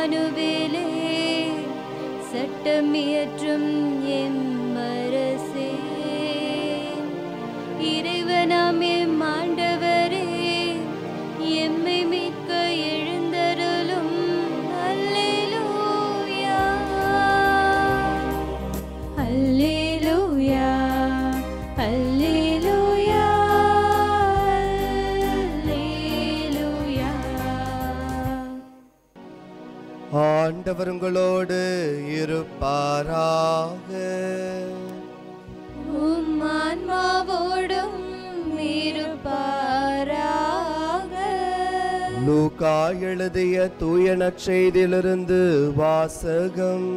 இம்மானுவேலே சட்டமியற்றும் எம்மரசே இறைவனாம் M ஆண்டவரே எம்மை மீட்க எழுந்தருளும் அல்லேலூயா அல்லேலூயா அல்லேலூயா அல்லேலூயா ஆண்டவர் உங்களோடு இருப்பாராக உம் ஆன்மாவோடும் இருப்பாராக லூகா எழுதிய தூய நற்செய்தியிலிருந்து வாசகம்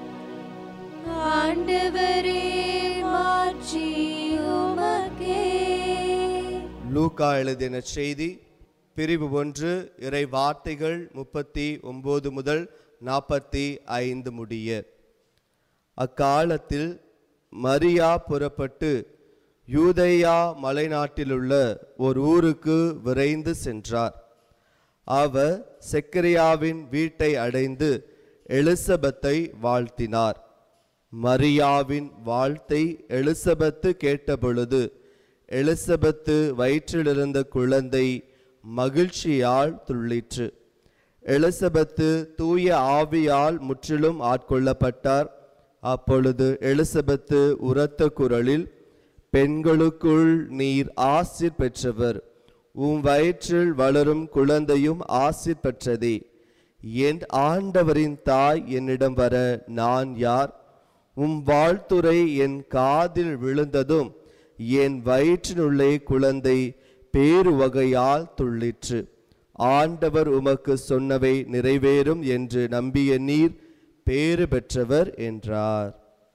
ஆண்டவரே மாட்சி உமக்கே லூகா எழுதிய நற்செய்தி பிரிவு ஒன்று இறை வார்த்தைகள் முப்பத்தி ஒன்பது முதல் நாற்பத்தி ஐந்து முடிய அக்காலத்தில் மரியா புறப்பட்டு யூதேயா மலைநாட்டிலுள்ள ஒரு ஊருக்கு விரைந்து சென்றார் அவர் செக்கரியாவின் வீட்டை அடைந்து எலிசபெத்தை வாழ்த்தினார் மரியாவின் வாழ்த்தை எலிசபெத்து கேட்டபொழுது எலிசபெத்து வயிற்றிலிருந்த குழந்தை மகிழ்ச்சியால் துள்ளிற்று எலிசபெத்து தூய ஆவியால் முற்றிலும் ஆட்கொள்ளப்பட்டார் அப்பொழுது எலிசபெத்து உரத்த குரலில் பெண்களுக்குள் நீர் ஆசிர் பெற்றவர் உம் வயிற்றில் வளரும் குழந்தையும் ஆசிர் பெற்றதே என் ஆண்டவரின் தாய் என்னிடம் வர நான் யார் உம் வாழ்த்துரை என் காதில் விழுந்ததும் என் வயிற்றினுள்ளே குழந்தை பேரு வகையால் துள்ளிற்று ஆண்டவர் உமக்கு சொன்னவை நிறைவேறும் என்று நம்பிய நீர் பேறு பெற்றவர் என்றார்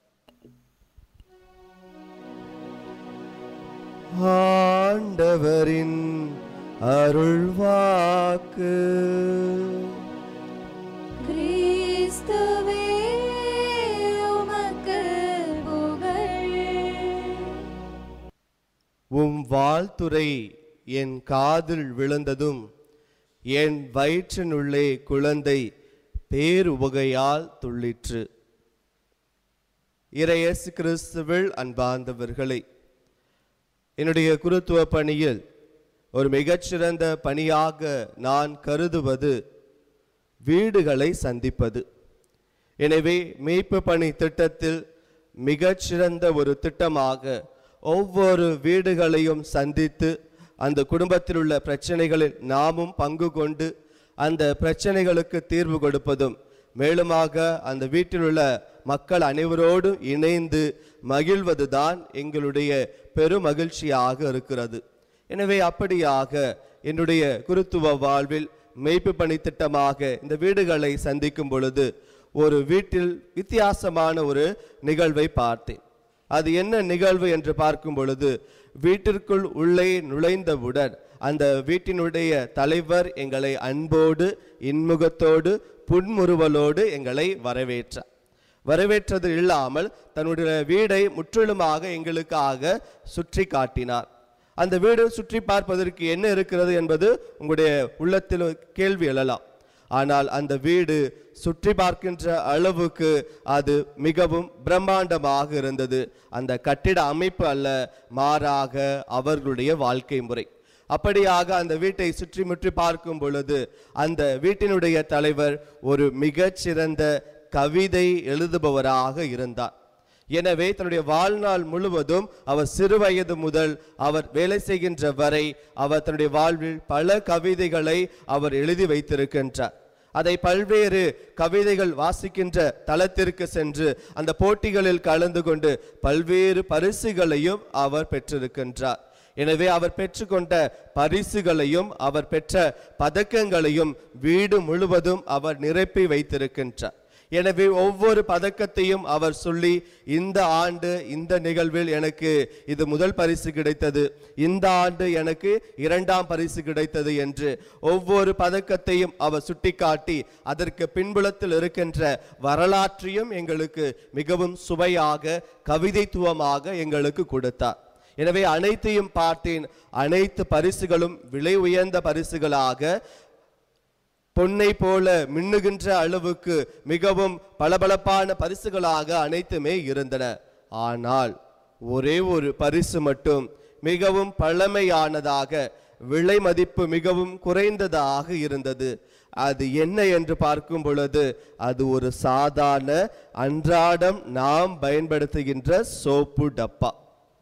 ஆண்டவரின் அருள்வாக்கு கிறிஸ்துவே உமக்கு புகழ் உம் வாழ்த்துரை என் காதில் விழுந்ததும் என் வயிற்றினுள்ளே குழந்தை பேருவகையால் துள்ளிற்று இறையேசு கிறிஸ்துவில் அன்பார்ந்தவர்களே என்னுடைய குருத்துவ பணியில் ஒரு மிகச்சிறந்த பணியாக நான் கருதுவது வீடுகளை சந்திப்பது எனவே மீட்பு பணி திட்டத்தில் மிகச்சிறந்த ஒரு திட்டமாக ஒவ்வொரு வீடுகளையும் சந்தித்து அந்த குடும்பத்தில் உள்ள பிரச்சனைகளில் நாமும் பங்கு கொண்டு அந்த பிரச்சனைகளுக்கு தீர்வு கொடுப்பதும் மேலுமாக அந்த வீட்டில் உள்ள மக்கள் அனைவரோடும் இணைந்து மகிழ்வதுதான் எங்களுடைய பெருமகிழ்ச்சியாக இருக்கிறது எனவே அப்படியாக என்னுடைய குருத்துவ வாழ்வில் மெய்ப்பு பணி திட்டமாக இந்த வீடுகளை சந்திக்கும் பொழுது ஒரு வீட்டில் வித்தியாசமான ஒரு நிகழ்வை பார்த்தேன் அது என்ன நிகழ்வு என்று பார்க்கும் பொழுது வீட்டிற்குள் உள்ளே நுழைந்தவுடன் அந்த வீட்டினுடைய தலைவர் எங்களை அன்போடு இன்முகத்தோடு புன்முறுவலோடு எங்களை வரவேற்றார் வரவேற்றது இல்லாமல் தன்னுடைய வீடை முற்றிலுமாக எங்களுக்காக சுற்றி காட்டினார் அந்த வீடு சுற்றி பார்ப்பதற்கு என்ன இருக்கிறது என்பது உங்களுடைய உள்ளத்தில் கேள்வி எழலாம் ஆனால் அந்த வீடு சுற்றி பார்க்கின்ற அளவுக்கு அது மிகவும் பிரம்மாண்டமாக இருந்தது அந்த கட்டிட அமைப்பு அல்ல மாறாக அவர்களுடைய வாழ்க்கை முறை அப்படியாக அந்த வீட்டை சுற்றி முற்றி பார்க்கும் பொழுது அந்த வீட்டினுடைய தலைவர் ஒரு மிகச்சிறந்த கவிதை எழுதுபவராக இருந்தார் எனவே தன்னுடைய வாழ்நாள் முழுவதும் அவர் சிறுவயது முதல் அவர் வேலை செய்கின்ற வரை அவர் தன்னுடைய வாழ்வில் பல கவிதைகளை அவர் எழுதி வைத்திருக்கின்றார் அதை பல்வேறு கவிதைகள் வாசிக்கின்ற தளத்திற்கு சென்று அந்த போட்டிகளில் கலந்து கொண்டு பல்வேறு பரிசுகளையும் அவர் பெற்றிருக்கின்றார் எனவே அவர் பெற்றுக்கொண்ட பரிசுகளையும் அவர் பெற்ற பதக்கங்களையும் வீடு முழுவதும் அவர் நிரப்பி வைத்திருக்கின்றார் எனவே ஒவ்வொரு பதக்கத்தையும் அவர் சொல்லி இந்த ஆண்டு இந்த நிகழ்வில் எனக்கு இது முதல் பரிசு கிடைத்தது இந்த ஆண்டு எனக்கு இரண்டாம் பரிசு கிடைத்தது என்று ஒவ்வொரு பதக்கத்தையும் அவர் சுட்டிக்காட்டி அதற்கு பின்புலத்தில் இருக்கின்ற வரலாற்றையும் எங்களுக்கு மிகவும் சுவையாக கவிதைத்துவமாக எங்களுக்கு கொடுத்தார் எனவே அனைத்தையும் பார்த்தேன் அனைத்து பரிசுகளும் விலை உயர்ந்த பரிசுகளாக பொன்னை போல மின்னுகின்ற அளவுக்கு மிகவும் பளபளப்பான பரிசுகளாக அனைத்துமே இருந்தன ஆனால் ஒரே ஒரு பரிசு மட்டும் மிகவும் பழமையானதாக விலை மதிப்பு மிகவும் குறைந்ததாக இருந்தது அது என்ன என்று பார்க்கும் பொழுது அது ஒரு சாதாரண அன்றாடம் நாம் பயன்படுத்துகின்ற சோப்பு டப்பா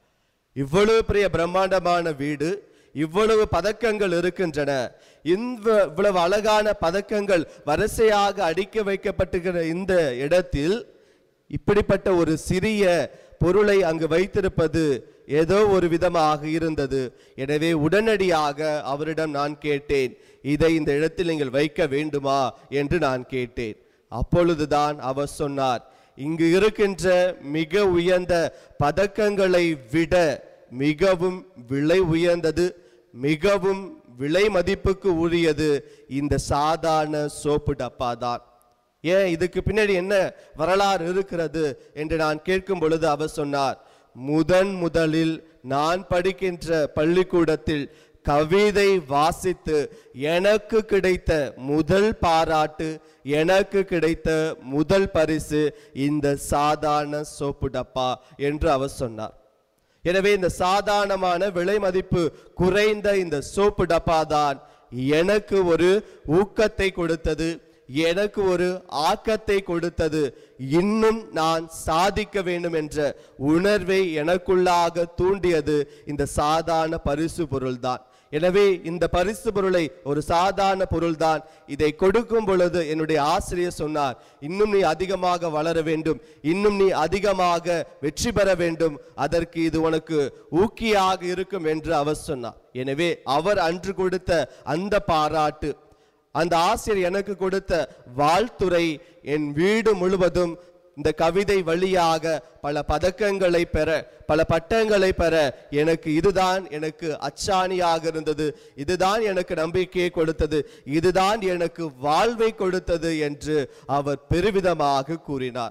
இவ்வளவு பெரிய பிரம்மாண்டமான வீடு இவ்வளவு பதக்கங்கள் இருக்கின்றன இந்த இவ்வளவு அழகான பதக்கங்கள் வரிசையாக அடுக்கி வைக்கப்பட்டிருக்கிற இந்த இடத்தில் இப்படிப்பட்ட ஒரு சிறிய பொருளை அங்கு வைத்திருப்பது ஏதோ ஒரு விதமாக இருந்தது எனவே உடனடியாக அவரிடம் நான் கேட்டேன் இதை இந்த இடத்தில் நீங்கள் வைக்க வேண்டுமா என்று நான் கேட்டேன் அப்பொழுதுதான் அவர் சொன்னார் இங்கு இருக்கின்ற மிக உயர்ந்த பதக்கங்களை விட மிகவும் விலை உயர்ந்தது மிகவும் விலை மதிப்புக்கு உரியது இந்த சாதாரண சோப்பு டப்பா தான் ஏன் இதுக்கு பின்னாடி என்ன வரலாறு இருக்கிறது என்று நான் கேட்கும் பொழுது அவர் சொன்னார் முதன் முதலில் நான் படிக்கின்ற பள்ளிக்கூடத்தில் கவிதை வாசித்து எனக்கு கிடைத்த முதல் பாராட்டு எனக்கு கிடைத்த முதல் பரிசு இந்த சாதாரண சோப்பு டப்பா என்று அவர் சொன்னார் எனவே இந்த சாதாரணமான விலை மதிப்பு குறைந்த இந்த சோப்பு டப்பா தான் எனக்கு ஒரு ஊக்கத்தை கொடுத்தது எனக்கு ஒரு ஆக்கத்தை கொடுத்தது இன்னும் நான் சாதிக்க வேண்டும் என்ற உணர்வை எனக்குள்ளாக தூண்டியது இந்த சாதாரண பரிசு பொருள்தான் எனவே இந்த பரிசு பொருளை ஒரு சாதாரண பொருள்தான் இதை கொடுக்கும் பொழுது என்னுடைய ஆசிரியர் சொன்னார் இன்னும் நீ அதிகமாக வளர வேண்டும் இன்னும் நீ அதிகமாக வெற்றி பெற வேண்டும் அதற்கு இது உனக்கு ஊக்கியாக இருக்கும் என்று அவர் சொன்னார் எனவே அவர் அன்று கொடுத்த அந்த பாராட்டு அந்த ஆசிரியர் எனக்கு கொடுத்த வாழ்த்துரை என் வீடு முழுவதும் இந்த கவிதை வழியாக பல பதக்கங்களை பெற பல பட்டங்களை பெற எனக்கு இதுதான் எனக்கு அச்சாணியாக இருந்தது இதுதான் எனக்கு நம்பிக்கையை கொடுத்தது இதுதான் எனக்கு வாழ்வை கொடுத்தது என்று அவர் பெருவிதமாக கூறினார்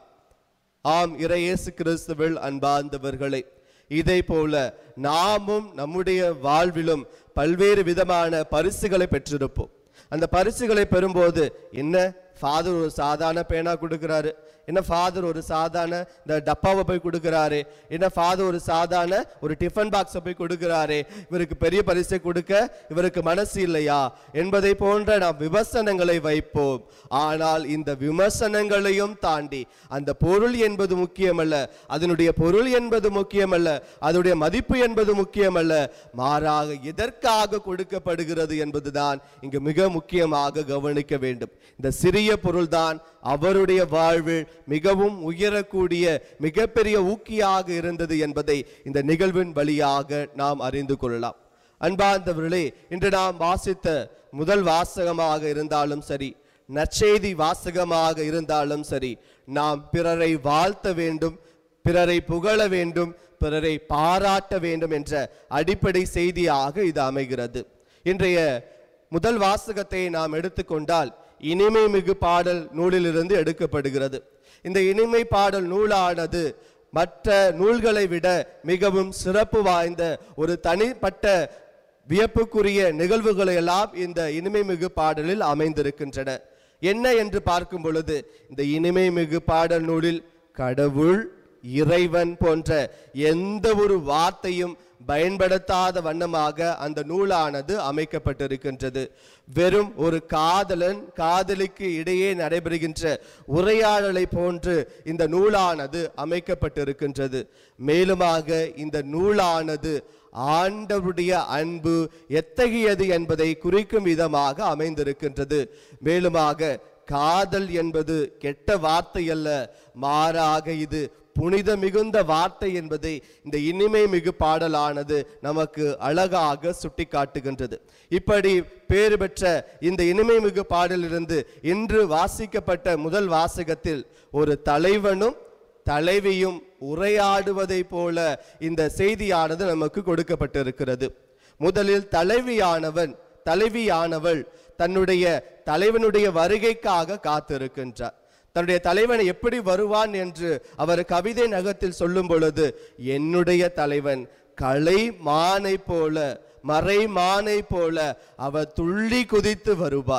ஆம் இறையேசு கிறிஸ்துவில் அன்பார்ந்தவர்களே இதை போல நாமும் நம்முடைய வாழ்விலும் பல்வேறு விதமான பரிசுகளை பெற்றிருப்போம் அந்த பரிசுகளை பெறும்போது என்ன ஃபாதர் ஒரு சாதாரண பேனா கொடுக்குறாரு என்ன ஃபாதர் ஒரு சாதாரண இந்த டப்பாவை போய் கொடுக்குறாரு என்ன ஃபாதர் ஒரு சாதாரண ஒரு டிஃபன் பாக்ஸை போய் கொடுக்குறாரு இவருக்கு பெரிய பரிசை கொடுக்க இவருக்கு மனசு இல்லையா என்பதை போன்ற நாம் விமர்சனங்களை வைப்போம் ஆனால் இந்த விமர்சனங்களையும் தாண்டி அந்த பொருள் என்பது முக்கியமல்ல அதனுடைய பொருள் என்பது முக்கியமல்ல அதனுடைய மதிப்பு என்பது முக்கியமல்ல மாறாக எதற்காக கொடுக்கப்படுகிறது என்பதுதான் இங்கு மிக முக்கியமாக கவனிக்க வேண்டும் இந்த சிறிய பொருள்தான் அவருடைய வாழ்வில் மிகவும் உயரக்கூடிய மிகப்பெரிய ஊக்கியாக இருந்தது என்பதை இந்த நிகழ்வின் வழியாக நாம் அறிந்து கொள்ளலாம் அன்பார்ந்தவர்களே இன்று நாம் வாசித்த முதல் வாசகமாக இருந்தாலும் சரி நற்செய்தி வாசகமாக இருந்தாலும் சரி நாம் பிறரை வாழ்த்த வேண்டும் பிறரை புகழ வேண்டும் பிறரை பாராட்ட வேண்டும் என்ற அடிப்படை செய்தியாக இது அமைகிறது இன்றைய முதல் வாசகத்தை நாம் எடுத்துக்கொண்டால் இனிமை மிகு பாடல் நூலிலிருந்து எடுக்கப்படுகிறது இந்த இனிமை பாடல் நூலானது மற்ற நூல்களை விட மிகவும் சிறப்பு வாய்ந்த ஒரு தனிப்பட்ட வியப்புக்குரிய நிகழ்வுகளை எல்லாம் இந்த இனிமை மிகு பாடலில் அமைந்திருக்கின்றன என்ன என்று பார்க்கும் பொழுது இந்த இனிமை மிகு பாடல் நூலில் கடவுள் இறைவன் போன்ற எந்த ஒரு வார்த்தையும் பயன்படுத்தாத வண்ணமாக அந்த நூலானது அமைக்கப்பட்டிருக்கின்றது வெறும் ஒரு காதலன் காதலிக்கு இடையே நடைபெறுகின்ற உரையாடலை போன்று இந்த நூலானது அமைக்கப்பட்டிருக்கின்றது மேலுமாக இந்த நூலானது ஆண்டவருடைய அன்பு எத்தகையது என்பதை குறிக்கும் விதமாக அமைந்திருக்கின்றது மேலுமாக காதல் என்பது கெட்ட வார்த்தை அல்ல மாறாக இது புனித மிகுந்த வார்த்தை என்பதை இந்த இனிமை மிகு பாடலானது நமக்கு அழகாக சுட்டிக்காட்டுகின்றது இப்படி பேறு பெற்ற இந்த இனிமை மிகு பாடலிலிருந்து இன்று வாசிக்கப்பட்ட முதல் வாசகத்தில் ஒரு தலைவனும் தலைவியும் உரையாடுவதை போல இந்த செய்தியானது நமக்கு கொடுக்கப்பட்டிருக்கிறது முதலில் தலைவியானவன் தலைவியானவள் தன்னுடைய தலைவனுடைய வருகைக்காக காத்திருக்கின்றார் தன்னுடைய தலைவன் எப்படி வருவான் என்று அவர் கவிதை நகத்தில் சொல்லும் பொழுது என்னுடைய தலைவன் கலை மானை போல மறை மானை போல அவர் துள்ளி குதித்து வருவார்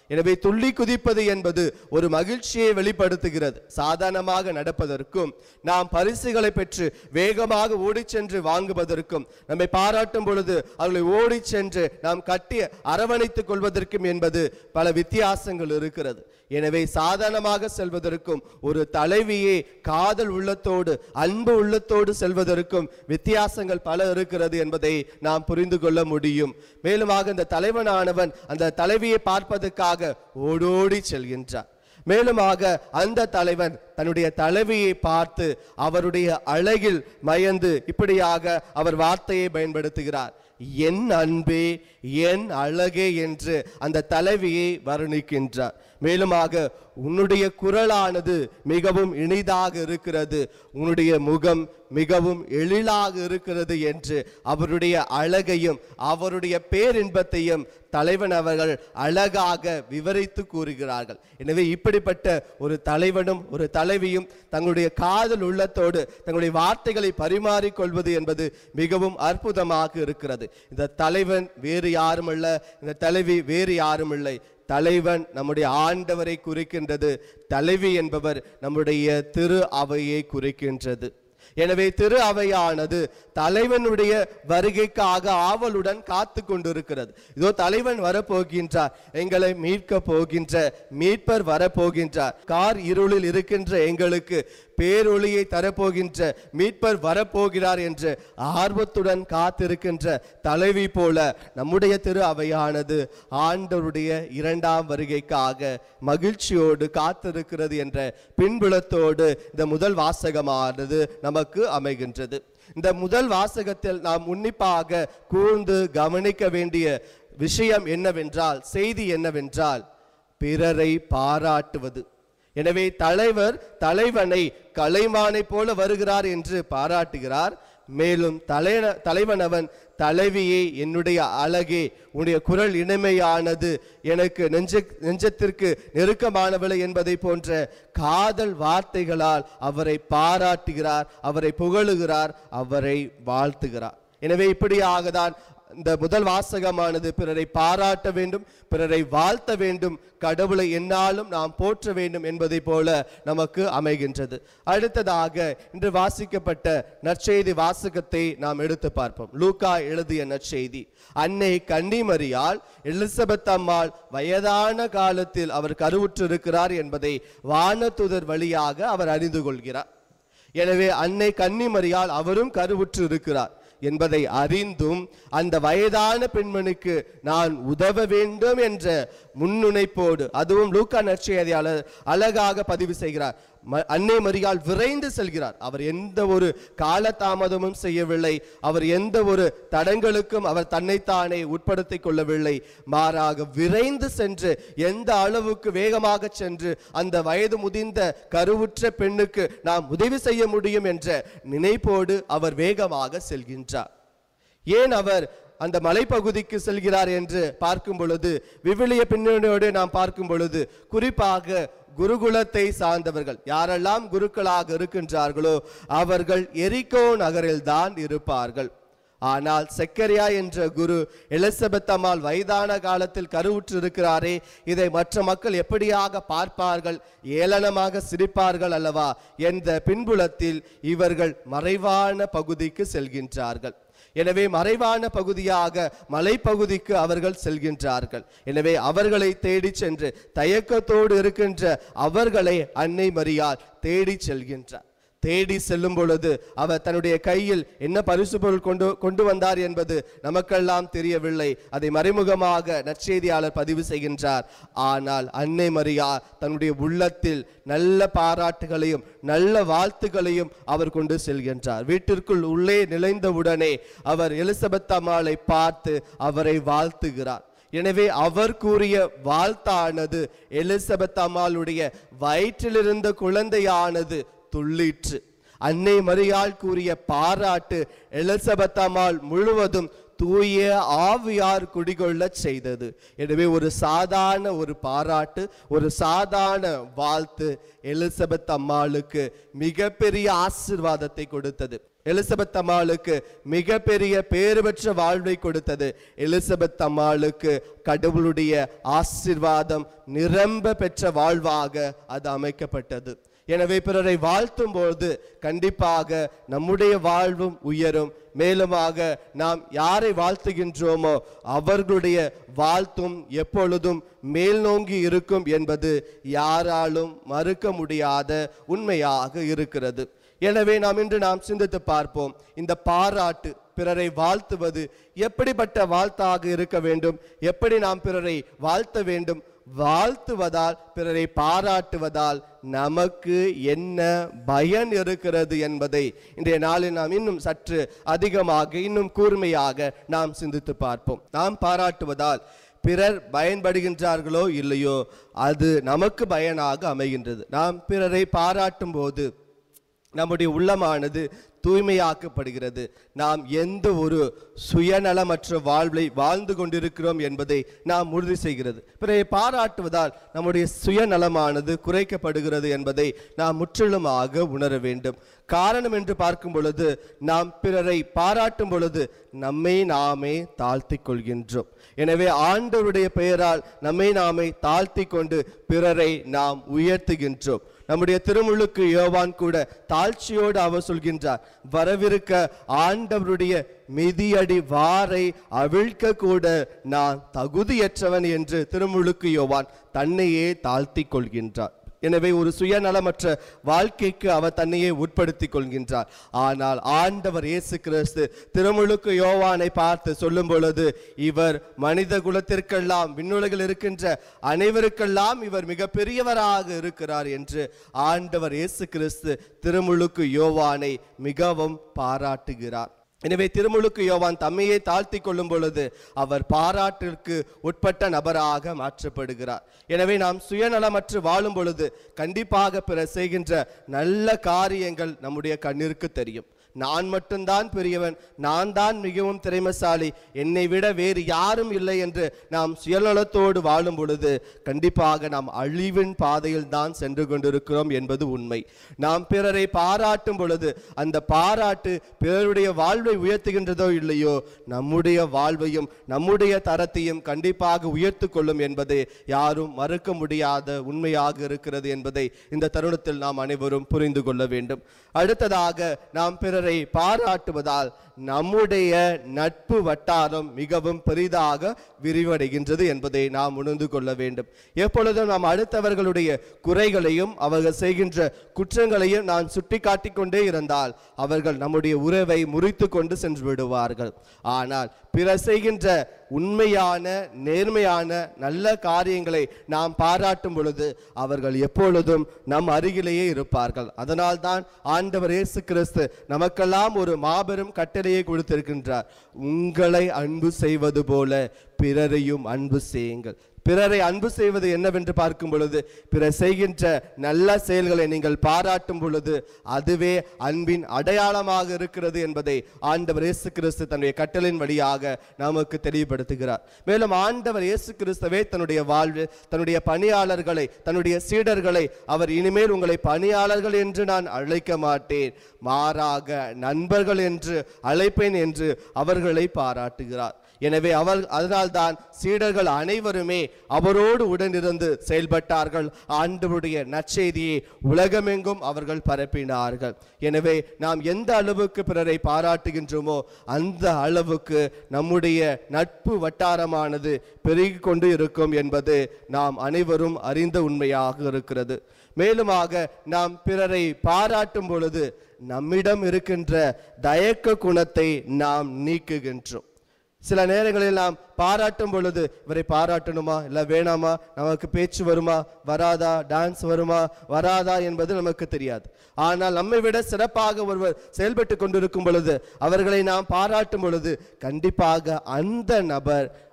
எனவே துள்ளி குதிப்பது என்பது ஒரு மகிழ்ச்சியை வெளிப்படுத்துகிறது சாதாரணமாக நடப்பதற்கும் நாம் பரிசுகளை பெற்று வேகமாக ஓடிச் சென்று வாங்குவதற்கும் நம்மை பாராட்டும் பொழுது அவர்களை ஓடிச் சென்று நாம் கட்டி அரவணைத்துக் கொள்வதற்கும் என்பது பல வித்தியாசங்கள் இருக்கிறது எனவே சாதாரணமாக செல்வதற்கும் ஒரு தலைவியே காதல் உள்ளத்தோடு அன்பு உள்ளத்தோடு செல்வதற்கும் வித்தியாசங்கள் பல இருக்கிறது என்பதை நாம் புரிந்து கொள்ள முடியும் மேலுமாக இந்த தலைவனானவன் அந்த தலைவியை பார்ப்பதற்காக ஓடோடி செல்கின்றான் மேலுமாக அந்த தலைவன் தன்னுடைய தலைவியை பார்த்து அவருடைய அழகில் மயந்து இப்படியாக அவர் வார்த்தையை பயன்படுத்துகிறார் என் அன்பே என் அழகே என்று அந்த தலைவியை வர்ணிக்கின்றார் மேலுமாக உன்னுடைய குரலானது மிகவும் இனிதாக இருக்கிறது உன்னுடைய முகம் மிகவும் எழிலாக இருக்கிறது என்று அவருடைய அழகையும் அவருடைய பேரின்பத்தையும் தலைவன் அவர்கள் அழகாக விவரித்து கூறுகிறார்கள் எனவே இப்படிப்பட்ட ஒரு தலைவனும் ஒரு தலைவியும் தங்களுடைய காதல் உள்ளத்தோடு தங்களுடைய வார்த்தைகளை பரிமாறிக்கொள்வது என்பது மிகவும் அற்புதமாக இருக்கிறது இந்த தலைவன் வேறு யாரும் அல்ல இந்த தலைவி வேறு யாரும் இல்லை தலைவன் நம்முடைய ஆண்டவரை குறிக்கின்றது தலைவி என்பவர் நம்முடைய திரு அவையை குறிக்கின்றது எனவே திரு அவையானது தலைவனுடைய வருகைக்காக ஆவலுடன் காத்து கொண்டிருக்கிறது இதோ தலைவன் வரப்போகின்றார் எங்களை மீட்க போகின்ற மீட்பர் வரப்போகின்றார் கார் இருளில் இருக்கின்ற எங்களுக்கு பேரொளியை தரப்போகின்ற மீட்பர் வரப்போகிறார் என்று ஆர்வத்துடன் காத்திருக்கின்ற தலைவி போல நம்முடைய திரு அவையானது ஆண்டவருடைய இரண்டாம் வருகைக்காக மகிழ்ச்சியோடு காத்திருக்கிறது என்ற பின்புலத்தோடு இந்த முதல் வாசகமானது நமக்கு அமைகின்றது இந்த முதல் வாசகத்தில் நாம் உன்னிப்பாக கூர்ந்து கவனிக்க வேண்டிய விஷயம் என்னவென்றால் செய்தி என்னவென்றால் பிறரை பாராட்டுவது எனவே தலைவர் தலைவனை கலைமானை போல வருகிறார் என்று பாராட்டுகிறார் மேலும் தலைன தலைவனவன் தலைவியே என்னுடைய அழகே உன்னுடைய குரல் இனிமையானது எனக்கு நெஞ்ச நெஞ்சத்திற்கு நெருக்கமானவளை என்பதை போன்ற காதல் வார்த்தைகளால் அவரை பாராட்டுகிறார் அவரை புகழுகிறார் அவரை வாழ்த்துகிறார் எனவே இப்படியாக தான் இந்த முதல் வாசகமானது பிறரை பாராட்ட வேண்டும் பிறரை வாழ்த்த வேண்டும் கடவுளை என்னாலும் நாம் போற்ற வேண்டும் என்பதை போல நமக்கு அமைகின்றது அடுத்ததாக இன்று வாசிக்கப்பட்ட நற்செய்தி வாசகத்தை நாம் எடுத்து பார்ப்போம் லூக்கா எழுதிய நற்செய்தி அன்னை கன்னிமரியால் எலிசபெத் அம்மாள் வயதான காலத்தில் அவர் கருவுற்றிருக்கிறார் என்பதை வானதுதர் வழியாக அவர் அறிந்து கொள்கிறார் எனவே அன்னை கன்னிமரியால் அவரும் கருவுற்று இருக்கிறார் என்பதை அறிந்தும் அந்த வயதான பெண்மணிக்கு நான் உதவ வேண்டும் என்ற முன்னுணைப்போடு அதுவும் லூக்கா நற்செய்தியாளர் அழகாக பதிவு செய்கிறார் ம- அன்னை மரியாள் விரைந்து செல்கிறார் அவர் எந்த ஒரு காலதாமதமும் செய்யவில்லை அவர் எந்த ஒரு தடங்களுக்கும் அவர் தன்னைத்தானே உட்படுத்திக் கொள்ளவில்லை மாறாக விரைந்து சென்று எந்த அளவுக்கு வேகமாக சென்று அந்த வயது முதிர்ந்த கருவுற்ற பெண்ணுக்கு நாம் உதவி செய்ய முடியும் என்ற நினைப்போடு அவர் வேகமாக செல்கின்றார் ஏன் அவர் அந்த மலைப்பகுதிக்கு செல்கிறார் என்று பார்க்கும் பொழுது விவிலிய பின்னணியோடு நாம் பார்க்கும் பொழுது குறிப்பாக குருகுலத்தை சார்ந்தவர்கள் யாரெல்லாம் குருக்களாக இருக்கின்றார்களோ அவர்கள் எரிகோ நகரில்தான் இருப்பார்கள் ஆனால் செக்கரியா என்ற குரு எலிசபெத் அம்மாள் வயதான காலத்தில் கருவுற்று இருக்கிறாரே இதை மற்ற மக்கள் எப்படியாக பார்ப்பார்கள் ஏளனமாக சிரிப்பார்கள் அல்லவா என்ற பின்புலத்தில் இவர்கள் மறைவான பகுதிக்கு செல்கின்றார்கள் எனவே மறைவான பகுதியாக மலைப்பகுதிக்கு அவர்கள் செல்கின்றார்கள் எனவே அவர்களை தேடிச் சென்று தயக்கத்தோடு இருக்கின்ற அவர்களை அன்னை மரியாள் தேடிச் செல்கின்றார் தேடி செல்லும் பொழுது அவர் தன்னுடைய கையில் என்ன பரிசு பொருள் கொண்டு கொண்டு வந்தார் என்பது நமக்கெல்லாம் தெரியவில்லை அதை மறைமுகமாக நற்செய்தியாளர் பதிவு செய்கின்றார் ஆனால் அன்னை மரியா தன்னுடைய உள்ளத்தில் நல்ல பாராட்டுகளையும் நல்ல வாழ்த்துக்களையும் அவர் கொண்டு செல்கின்றார் வீட்டிற்குள் உள்ளே நிலைந்தவுடனே அவர் எலிசபெத் அம்மாளை பார்த்து அவரை வாழ்த்துகிறார் எனவே அவர் கூறிய வாழ்த்தானது எலிசபெத் அம்மாளுடைய வயிற்றிலிருந்த குழந்தையானது துள்ளிற்று அன்னை மரியாள் கூறிய பாராட்டு எலிசபெத் அம்மாள் முழுவதும் தூய ஆவியார் குடிகொள்ளச் செய்தது எனவே ஒரு சாதாரண ஒரு பாராட்டு ஒரு சாதாரண வாழ்த்து எலிசபெத் அம்மாளுக்கு மிகப்பெரிய ஆசீர்வாதத்தை கொடுத்தது எலிசபெத் அம்மாளுக்கு மிகப்பெரிய பேறு பெற்ற வாழ்வை கொடுத்தது எலிசபெத் அம்மாளுக்கு கடவுளுடைய ஆசீர்வாதம் நிரம்ப பெற்ற வாழ்வாக அது அமைக்கப்பட்டது எனவே பிறரை வாழ்த்தும் போது கண்டிப்பாக நம்முடைய வாழ்வும் உயரும் மேலுமாக நாம் யாரை வாழ்த்துகின்றோமோ அவர்களுடைய வாழ்த்தும் எப்பொழுதும் மேல் நோங்கி இருக்கும் என்பது யாராலும் மறுக்க முடியாத உண்மையாக இருக்கிறது எனவே நாம் இன்று நாம் சிந்தித்து பார்ப்போம் இந்த பாராட்டு பிறரை வாழ்த்துவது எப்படிப்பட்ட வாழ்த்தாக இருக்க வேண்டும் எப்படி நாம் பிறரை வாழ்த்த வேண்டும் வாழ்த்துவதால் பிறரை பாராட்டுவதால் நமக்கு என்ன பயன் இருக்கிறது என்பதை இன்றைய நாளில் நாம் இன்னும் சற்று அதிகமாக இன்னும் கூர்மையாக நாம் சிந்தித்து பார்ப்போம் நாம் பாராட்டுவதால் பிறர் பயன்படுகின்றார்களோ இல்லையோ அது நமக்கு பயனாக அமைகின்றது நாம் பிறரை பாராட்டும் போது நம்முடைய உள்ளமானது தூய்மையாக்கப்படுகிறது நாம் எந்த ஒரு சுயநலமற்ற வாழ்வை வாழ்ந்து கொண்டிருக்கிறோம் என்பதை நாம் உறுதி செய்கிறது பிறரை பாராட்டுவதால் நம்முடைய சுயநலமானது குறைக்கப்படுகிறது என்பதை நாம் முற்றிலுமாக உணர வேண்டும் காரணம் என்று பார்க்கும் பொழுது நாம் பிறரை பாராட்டும் பொழுது நம்மை நாமே தாழ்த்திக் கொள்கின்றோம் எனவே ஆண்டவருடைய பெயரால் நம்மை நாமே தாழ்த்தி கொண்டு பிறரை நாம் உயர்த்துகின்றோம் நம்முடைய திருமுழுக்கு யோவான் கூட தாழ்ச்சியோடு அவர் சொல்கின்றார் வரவிருக்க ஆண்டவருடைய மிதியடி வாரை அவிழ்க்க கூட நான் தகுதியற்றவன் என்று திருமுழுக்கு யோவான் தன்னையே தாழ்த்திக் கொள்கின்றார் எனவே ஒரு சுயநலமற்ற வாழ்க்கைக்கு அவர் தன்னையே உட்படுத்திக் கொள்கின்றார் ஆனால் ஆண்டவர் இயேசு கிறிஸ்து திருமுழுக்கு யோவானை பார்த்து சொல்லும் பொழுது இவர் மனித குலத்திற்கெல்லாம் விண்ணுலகில் இருக்கின்ற அனைவருக்கெல்லாம் இவர் மிக பெரியவராக இருக்கிறார் என்று ஆண்டவர் இயேசு கிறிஸ்து திருமுழுக்கு யோவானை மிகவும் பாராட்டுகிறார் எனவே திருமுழுக்கு யோவான் தம்மையே தாழ்த்தி கொள்ளும் பொழுது அவர் பாராட்டிற்கு உட்பட்ட நபராக மாற்றப்படுகிறார் எனவே நாம் சுயநலமற்று வாழும் பொழுது கண்டிப்பாக பிற செய்கின்ற நல்ல காரியங்கள் நம்முடைய கண்ணிற்கு தெரியும் நான் மட்டும்தான் பெரியவன் நான் தான் மிகவும் திறமைசாலி என்னை விட வேறு யாரும் இல்லை என்று நாம் சுயநலத்தோடு வாழும் பொழுது கண்டிப்பாக நாம் அழிவின் பாதையில் தான் சென்று கொண்டிருக்கிறோம் என்பது உண்மை நாம் பிறரை பாராட்டும் பொழுது அந்த பாராட்டு பிறருடைய வாழ்வை உயர்த்துகின்றதோ இல்லையோ நம்முடைய வாழ்வையும் நம்முடைய தரத்தையும் கண்டிப்பாக உயர்த்து கொள்ளும் என்பது யாரும் மறுக்க முடியாத உண்மையாக இருக்கிறது என்பதை இந்த தருணத்தில் நாம் அனைவரும் புரிந்து கொள்ள வேண்டும் அடுத்ததாக நாம் பிறரை பாராட்டுவதால் நம்முடைய நட்பு வட்டாரம் மிகவும் பெரிதாக விரிவடைகின்றது என்பதை நாம் உணர்ந்து கொள்ள வேண்டும் எப்பொழுதும் நாம் அடுத்தவர்களுடைய குறைகளையும் அவர்கள் செய்கின்ற குற்றங்களையும் நான் சுட்டிக்காட்டிக் கொண்டே இருந்தால் அவர்கள் நம்முடைய உறவை முறித்து கொண்டு சென்று விடுவார்கள் ஆனால் பிறர் செய்கின்ற உண்மையான நேர்மையான நல்ல காரியங்களை நாம் பாராட்டும் பொழுது அவர்கள் எப்பொழுதும் நம் அருகிலேயே இருப்பார்கள் அதனால்தான் ஆண்டவர் இயேசு கிறிஸ்து நமக்கெல்லாம் ஒரு மாபெரும் கட்டளையை கொடுத்திருக்கின்றார் உங்களை அன்பு செய்வது போல பிறரையும் அன்பு செய்யுங்கள் பிறரை அன்பு செய்வது என்னவென்று பார்க்கும் பொழுது பிறர் செய்கின்ற நல்ல செயல்களை நீங்கள் பாராட்டும் பொழுது அதுவே அன்பின் அடையாளமாக இருக்கிறது என்பதை ஆண்டவர் இயேசு கிறிஸ்து தன்னுடைய கட்டளின் வழியாக நமக்கு தெளிவுபடுத்துகிறார் மேலும் ஆண்டவர் இயேசு கிறிஸ்துவே தன்னுடைய வாழ்வில் தன்னுடைய பணியாளர்களை தன்னுடைய சீடர்களை அவர் இனிமேல் உங்களை பணியாளர்கள் என்று நான் அழைக்க மாட்டேன் மாறாக நண்பர்கள் என்று அழைப்பேன் என்று அவர்களை பாராட்டுகிறார் எனவே அவர் அதனால்தான் சீடர்கள் அனைவருமே அவரோடு உடனிருந்து செயல்பட்டார்கள் ஆண்டவருடைய நற்செய்தியை உலகமெங்கும் அவர்கள் பரப்பினார்கள் எனவே நாம் எந்த அளவுக்கு பிறரை பாராட்டுகின்றோமோ அந்த அளவுக்கு நம்முடைய நட்பு வட்டாரமானது பெருகிக் கொண்டு இருக்கும் என்பது நாம் அனைவரும் அறிந்த உண்மையாக இருக்கிறது மேலுமாக நாம் பிறரை பாராட்டும் பொழுது நம்மிடம் இருக்கின்ற தயக்க குணத்தை நாம் நீக்குகின்றோம் சில நேரங்களில் நாம் பாராட்டும் பொழுது இவரை பாராட்டணுமா இல்லை வேணாமா நமக்கு பேச்சு வருமா வராதா டான்ஸ் வருமா வராதா என்பது நமக்கு தெரியாது ஆனால் நம்மை விட சிறப்பாக ஒருவர் செயல்பட்டு கொண்டிருக்கும் பொழுது அவர்களை நாம் பாராட்டும் பொழுது கண்டிப்பாக அந்த நபர்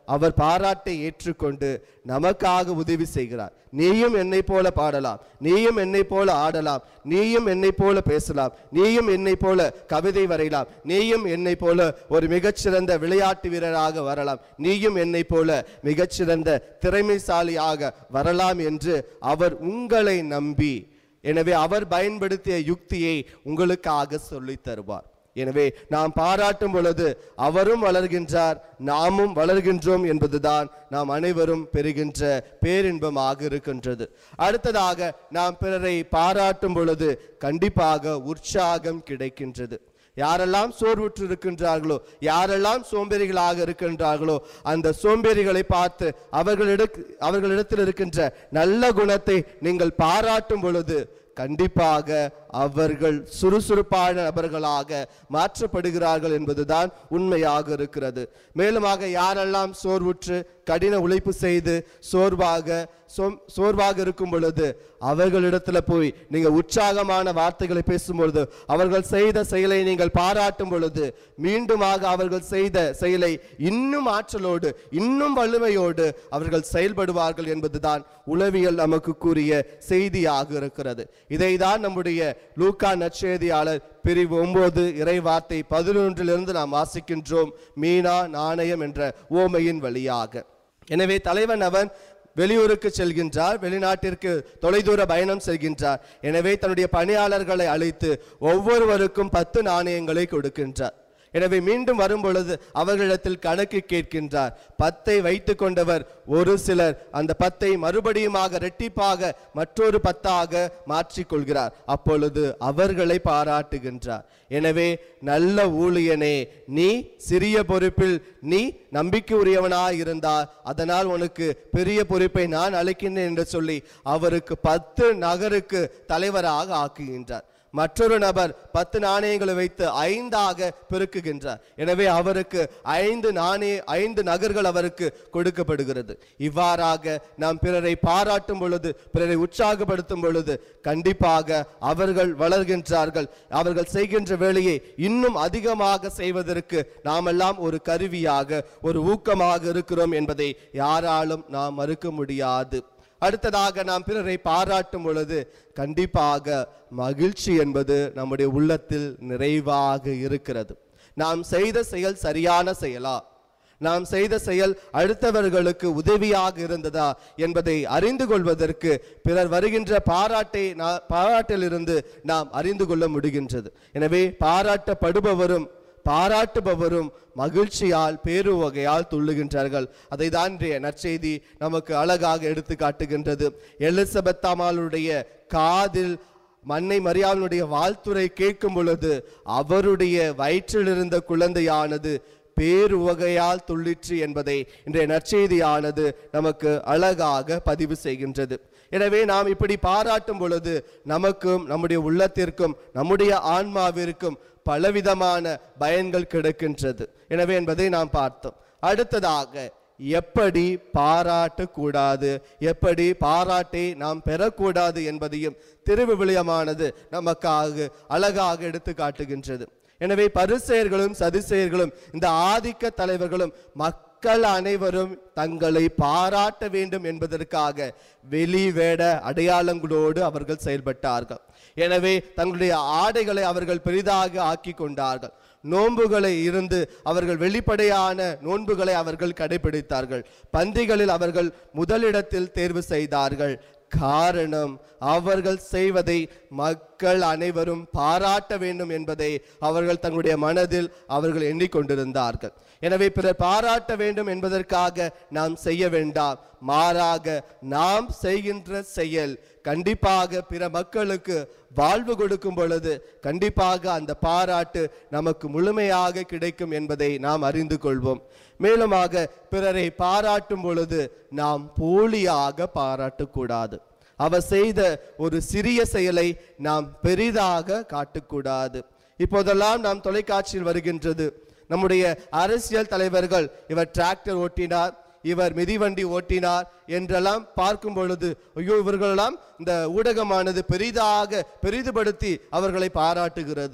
அவர் பாராட்டை ஏற்றுக்கொண்டு நமக்காக உதவி செய்கிறார் நீயும் என்னை போல பாடலாம் நீயும் என்னை போல ஆடலாம் நீயும் என்னை போல பேசலாம் நீயும் என்னை போல கவிதை வரையலாம் நீயும் என்னை போல ஒரு மிகச்சிறந்த விளையாட்டு வீரராக வரலாம் நீயும் என்னை போல மிகச்சிறந்த திறமைசாலியாக வரலாம் என்று அவர் உங்களை நம்பி எனவே அவர் பயன்படுத்திய யுக்தியை உங்களுக்காக சொல்லித் தருவார் எனவே நாம் பாராட்டும் பொழுது அவரும் வளர்கின்றார் நாமும் வளர்கின்றோம் என்பதுதான் நாம் அனைவரும் பெறுகின்ற பேரின்பமாக இருக்கின்றது அடுத்ததாக நாம் பிறரை பாராட்டும் பொழுது கண்டிப்பாக உற்சாகம் கிடைக்கின்றது யாரெல்லாம் சோர்வுற்று இருக்கின்றார்களோ யாரெல்லாம் சோம்பேறிகளாக இருக்கின்றார்களோ அந்த சோம்பேறிகளை பார்த்து அவர்களிட அவர்களிடத்தில் இருக்கின்ற நல்ல குணத்தை நீங்கள் பாராட்டும் பொழுது கண்டிப்பாக அவர்கள் சுறுசுறுப்பான நபர்களாக மாற்றப்படுகிறார்கள் என்பதுதான் உண்மையாக இருக்கிறது மேலுமாக யாரெல்லாம் சோர்வுற்று கடின உழைப்பு செய்து சோர்வாக சோம்- சோர்வாக இருக்கும் பொழுது அவர்களிடத்துல போய் நீங்க உற்சாகமான வார்த்தைகளை பேசும்பொழுது அவர்கள் செய்த செயலை நீங்கள் பாராட்டும் பொழுது மீண்டுமாக அவர்கள் செய்த செயலை இன்னும் ஆற்றலோடு இன்னும் வலிமையோடு அவர்கள் செயல்படுவார்கள் என்பதுதான் உளவியல் நமக்கு கூறிய செய்தியாக இருக்கிறது இதைதான் நம்முடைய லூக்கா நற்செய்தியாளர் பிரிவு ஒன்பது இறைவார்த்தை பதினொன்றிலிருந்து நாம் வாசிக்கின்றோம் மீனா நாணயம் என்ற ஓமையின் வழியாக எனவே தலைவன் அவன் வெளியூருக்கு செல்கின்றார் வெளிநாட்டிற்கு தொலைதூர பயணம் செய்கின்றார் எனவே தன்னுடைய பணியாளர்களை அழைத்து ஒவ்வொருவருக்கும் பத்து நாணயங்களை கொடுக்கின்றார் எனவே மீண்டும் வரும் பொழுது அவர்களிடத்தில் கணக்கு கேட்கின்றார் பத்தை வைத்துக் கொண்டவர் ஒரு சிலர் அந்த பத்தை மறுபடியுமாக ரெட்டிப்பாக மற்றொரு பத்தாக மாற்றிக்கொள்கிறார் அப்பொழுது அவர்களை பாராட்டுகின்றார் எனவே நல்ல ஊழியனே நீ சிறிய பொறுப்பில் நீ நம்பிக்கை உரியவனாய் இருந்தால் அதனால் உனக்கு பெரிய பொறுப்பை நான் அளிக்கின்றேன் என்று சொல்லி அவருக்கு பத்து நகருக்கு தலைவராக ஆக்குகின்றார் மற்றொரு நபர் பத்து நாணயங்களை வைத்து ஐந்தாக பெருக்குகின்றார் எனவே அவருக்கு ஐந்து நாணய ஐந்து நகர்கள் அவருக்கு கொடுக்கப்படுகிறது இவ்வாறாக நாம் பிறரை பாராட்டும் பொழுது பிறரை உற்சாகப்படுத்தும் பொழுது கண்டிப்பாக அவர்கள் வளர்கின்றார்கள் அவர்கள் செய்கின்ற வேலையை இன்னும் அதிகமாக செய்வதற்கு நாமெல்லாம் ஒரு கருவியாக ஒரு ஊக்கமாக இருக்கிறோம் என்பதை யாராலும் நாம் மறுக்க முடியாது அடுத்ததாக நாம் பிறரை பாராட்டும் பொழுது கண்டிப்பாக மகிழ்ச்சி என்பது நம்முடைய உள்ளத்தில் நிறைவாக இருக்கிறது நாம் செய்த செயல் சரியான செயலா நாம் செய்த செயல் அடுத்தவர்களுக்கு உதவியாக இருந்ததா என்பதை அறிந்து கொள்வதற்கு பிறர் வருகின்ற பாராட்டை நா- பாராட்டிலிருந்து நாம் அறிந்து கொள்ள முடிகின்றது எனவே பாராட்டப்படுபவரும் பாராட்டுபவரும் மகிழ்ச்சியால் பேருவகையால் துள்ளுகின்றார்கள் அதை தான் இன்றைய நற்செய்தி நமக்கு அழகாக எடுத்து காட்டுகின்றது எலிசபெத்தாமாளுடைய காதில் மன்னை மரியாளுடைய வாழ்த்துரை கேட்கும் பொழுது அவருடைய வயிற்றில் இருந்த குழந்தையானது பேருவகையால் துள்ளிற்று என்பதை இன்றைய நற்செய்தியானது நமக்கு அழகாக பதிவு செய்கின்றது எனவே நாம் இப்படி பாராட்டும் பொழுது நமக்கும் நம்முடைய உள்ளத்திற்கும் நம்முடைய ஆன்மாவிற்கும் பலவிதமான பயன்கள் கிடைக்கின்றது எனவே என்பதை நாம் பார்த்தோம் அடுத்ததாக எப்படி பாராட்டக்கூடாது எப்படி பாராட்டை நாம் பெறக்கூடாது என்பதையும் திருவிவிலியமானது நமக்காக அழகாக எடுத்து காட்டுகின்றது எனவே பரிசெயர்களும் சதிசெயர்களும் இந்த ஆதிக்க தலைவர்களும் மக்கள் அனைவரும் தங்களை பாராட்ட வேண்டும் என்பதற்காக வெளி வேட அடையாளங்களோடு அவர்கள் செயல்பட்டார்கள் எனவே தங்களுடைய ஆடைகளை அவர்கள் பெரிதாக ஆக்கி கொண்டார்கள் நோன்புகளை இருந்து அவர்கள் வெளிப்படையான நோன்புகளை அவர்கள் கடைபிடித்தார்கள் பந்திகளில் அவர்கள் முதலிடத்தில் தேர்வு செய்தார்கள் காரணம் அவர்கள் செய்வதை மக்கள் அனைவரும் பாராட்ட வேண்டும் என்பதை அவர்கள் தங்களுடைய மனதில் அவர்கள் எண்ணிக்கொண்டிருந்தார்கள் எனவே பிறர் பாராட்ட வேண்டும் என்பதற்காக நாம் செய்ய வேண்டாம் மாறாக நாம் செய்கின்ற செயல் கண்டிப்பாக பிற மக்களுக்கு வாழ்வு கொடுக்கும் பொழுது கண்டிப்பாக அந்த பாராட்டு நமக்கு முழுமையாக கிடைக்கும் என்பதை நாம் அறிந்து கொள்வோம் மேலுமாக பிறரை பாராட்டும் பொழுது நாம் போலியாக பாராட்டக்கூடாது அவர் செய்த ஒரு சிறிய செயலை நாம் பெரிதாக காட்டக்கூடாது இப்போதெல்லாம் நாம் தொலைக்காட்சியில் வருகின்றது நம்முடைய அரசியல் தலைவர்கள் இவர் டிராக்டர் ஓட்டினார் இவர் மிதிவண்டி ஓட்டினார் என்றெல்லாம் பார்க்கும் பொழுது ஐயோ இவர்களெல்லாம் இந்த ஊடகமானது பெரிதாக பெரிதுபடுத்தி அவர்களை பாராட்டுகிறது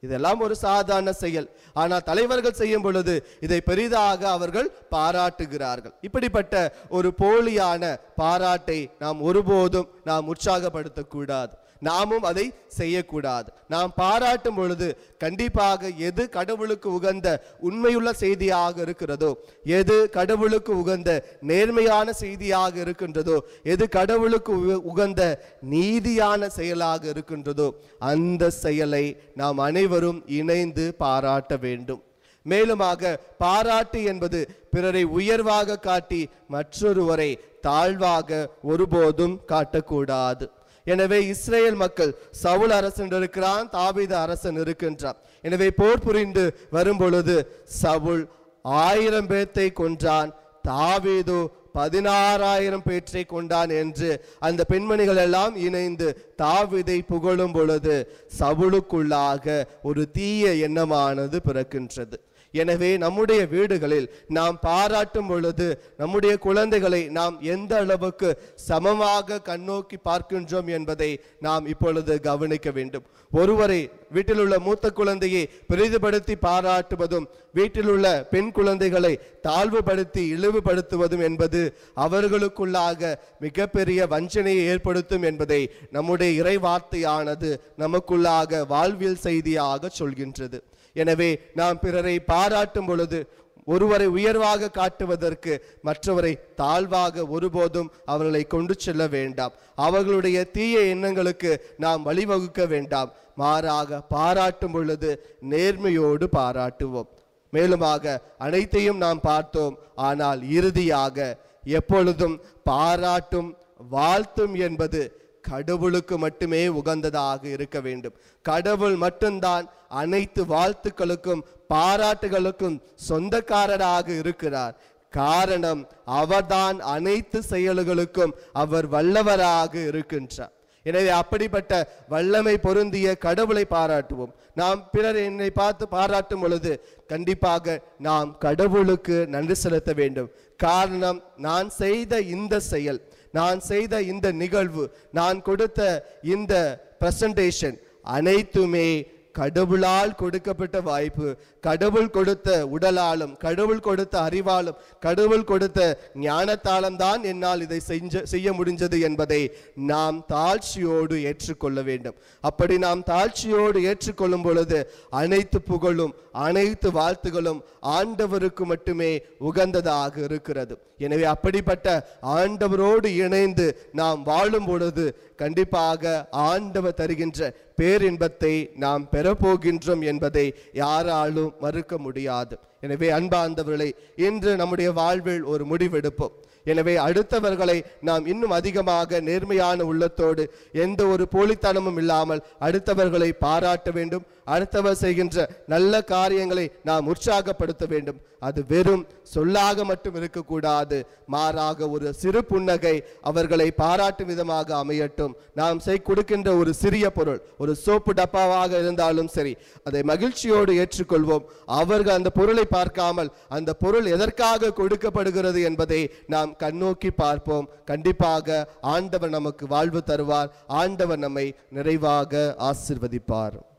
இதெல்லாம் ஒரு சாதாரண செயல் ஆனால் தலைவர்கள் செய்யும் பொழுது இதை பெரிதாக அவர்கள் பாராட்டுகிறார்கள் இப்படிப்பட்ட ஒரு போலியான பாராட்டை நாம் ஒருபோதும் நாம் உற்சாகப்படுத்தக்கூடாது நாமும் அதை செய்யக்கூடாது நாம் பாராட்டும் பொழுது கண்டிப்பாக எது கடவுளுக்கு உகந்த உண்மையுள்ள செய்தியாக இருக்கிறதோ எது கடவுளுக்கு உகந்த நேர்மையான செய்தியாக இருக்கின்றதோ எது கடவுளுக்கு உக- உகந்த நீதியான செயலாக இருக்கின்றதோ அந்த செயலை நாம் அனைவரும் இணைந்து பாராட்ட வேண்டும் மேலுமாக பாராட்டு என்பது பிறரை உயர்வாக காட்டி மற்றொருவரை தாழ்வாக ஒருபோதும் காட்டக்கூடாது எனவே இஸ்ரேல் மக்கள் சவுல் அரசன் இருக்கிறான் தாவீது அரசன் இருக்கின்றான் எனவே போர் புரிந்து வரும் பொழுது சவுல் ஆயிரம் பேர்த்தை கொன்றான் தாவீது பதினாறாயிரம் பேற்றை கொண்டான் என்று அந்த பெண்மணிகள் எல்லாம் இணைந்து தாவீதை புகழும் பொழுது சவுளுக்குள்ளாக ஒரு தீய எண்ணமானது பிறக்கின்றது எனவே நம்முடைய வீடுகளில் நாம் பாராட்டும் பொழுது நம்முடைய குழந்தைகளை நாம் எந்த அளவுக்கு சமமாக கண்ணோக்கி பார்க்கின்றோம் என்பதை நாம் இப்பொழுது கவனிக்க வேண்டும் ஒருவரை வீட்டில் உள்ள மூத்த குழந்தையை பெரிதுபடுத்தி பாராட்டுவதும் வீட்டில் உள்ள பெண் குழந்தைகளை தாழ்வுபடுத்தி இழிவுபடுத்துவதும் என்பது அவர்களுக்குள்ளாக மிகப்பெரிய வஞ்சனையை ஏற்படுத்தும் என்பதை நம்முடைய இறை வார்த்தையானது நமக்குள்ளாக வாழ்வியல் செய்தியாக சொல்கின்றது எனவே நாம் பிறரை பாராட்டும் பொழுது ஒருவரை உயர்வாக காட்டுவதற்கு மற்றவரை தாழ்வாக ஒருபோதும் அவர்களை கொண்டு செல்ல வேண்டாம் அவர்களுடைய தீய எண்ணங்களுக்கு நாம் வழிவகுக்க வேண்டாம் மாறாக பாராட்டும் பொழுது நேர்மையோடு பாராட்டுவோம் மேலுமாக அனைத்தையும் நாம் பார்த்தோம் ஆனால் இறுதியாக எப்பொழுதும் பாராட்டும் வாழ்த்தும் என்பது கடவுளுக்கு மட்டுமே உகந்ததாக இருக்க வேண்டும் கடவுள் மட்டும்தான் அனைத்து வாழ்த்துக்களுக்கும் பாராட்டுகளுக்கும் சொந்தக்காரராக இருக்கிறார் காரணம் அவர்தான் அனைத்து செயல்களுக்கும் அவர் வல்லவராக இருக்கின்றார் எனவே அப்படிப்பட்ட வல்லமை பொருந்திய கடவுளை பாராட்டுவோம் நாம் பிறர் என்னை பார்த்து பாராட்டும் பொழுது கண்டிப்பாக நாம் கடவுளுக்கு நன்றி செலுத்த வேண்டும் காரணம் நான் செய்த இந்த செயல் நான் செய்த இந்த நிகழ்வு நான் கொடுத்த இந்த பிரசன்டேஷன் அனைத்துமே கடவுளால் கொடுக்கப்பட்ட வாய்ப்பு கடவுள் கொடுத்த உடலாலும் கடவுள் கொடுத்த அறிவாலும் கடவுள் கொடுத்த ஞானத்தாலும் தான் என்னால் இதை செஞ்ச செய்ய முடிஞ்சது என்பதை நாம் தாழ்ச்சியோடு ஏற்றுக்கொள்ள வேண்டும் அப்படி நாம் தாழ்ச்சியோடு ஏற்றுக்கொள்ளும் பொழுது அனைத்து புகழும் அனைத்து வாழ்த்துகளும் ஆண்டவருக்கு மட்டுமே உகந்ததாக இருக்கிறது எனவே அப்படிப்பட்ட ஆண்டவரோடு இணைந்து நாம் வாழும் பொழுது கண்டிப்பாக ஆண்டவர் தருகின்ற பேரின்பத்தை நாம் பெறப்போகின்றோம் என்பதை யாராலும் மறுக்க முடியாது எனவே அன்பார்ந்தவர்களை இன்று நம்முடைய வாழ்வில் ஒரு முடிவெடுப்போம் எனவே அடுத்தவர்களை நாம் இன்னும் அதிகமாக நேர்மையான உள்ளத்தோடு எந்த ஒரு போலித்தனமும் இல்லாமல் அடுத்தவர்களை பாராட்ட வேண்டும் அடுத்தவர் செய்கின்ற நல்ல காரியங்களை நாம் உற்சாகப்படுத்த வேண்டும் அது வெறும் சொல்லாக மட்டும் இருக்கக்கூடாது மாறாக ஒரு சிறு புன்னகை அவர்களை பாராட்டும் விதமாக அமையட்டும் நாம் செய் கொடுக்கின்ற ஒரு சிறிய பொருள் ஒரு சோப்பு டப்பாவாக இருந்தாலும் சரி அதை மகிழ்ச்சியோடு ஏற்றுக்கொள்வோம் அவர்கள் அந்த பொருளை பார்க்காமல் அந்த பொருள் எதற்காக கொடுக்கப்படுகிறது என்பதை நாம் கண்ணோக்கி பார்ப்போம் கண்டிப்பாக ஆண்டவர் நமக்கு வாழ்வு தருவார் ஆண்டவர் நம்மை நிறைவாக ஆசிர்வதிப்பார்